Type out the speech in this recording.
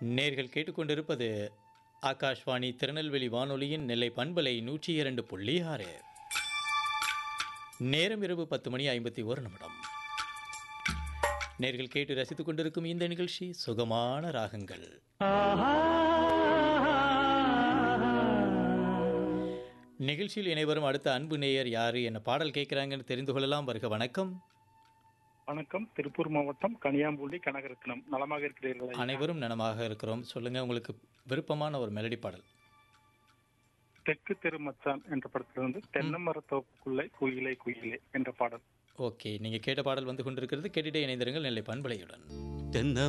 நேர்கள் கேட்டுக்கொண்டிருப்பது ஆகாஷ்வாணி திருநெல்வேலி வானொலியின் நெல்லை பண்பலை நூற்றி இரண்டு புள்ளி ஆறு நேரம் இரவு பத்து மணி ஐம்பத்தி ஒரு நிமிடம் நேர்கள் கேட்டு ரசித்துக் கொண்டிருக்கும் இந்த நிகழ்ச்சி சுகமான ராகங்கள் நிகழ்ச்சியில் இணைவரும் அடுத்த அன்பு நேயர் யாரு என்ன பாடல் கேட்குறாங்கன்னு தெரிந்து கொள்ளலாம் வருக வணக்கம் வணக்கம் திருப்பூர் மாவட்டம் கனியாம்புள்ளி கனகரத்னம் நலமாக இருக்கிறீர்களா அனைவரும் நலமாக இருக்கிறோம் சொல்லுங்க உங்களுக்கு விருப்பமான ஒரு மெலடி பாடல் தெற்கு தெரு மச்சான் என்ற படத்திலிருந்து தென்னமரத்தோப்புக்குள்ளே குயிலை குயிலே என்ற பாடல் ஓகே நீங்கள் கேட்ட பாடல் வந்து கொண்டிருக்கிறது கேட்டுட்டே இணைந்திருங்கள் நெல்லை பண்பலையுடன் தென்னை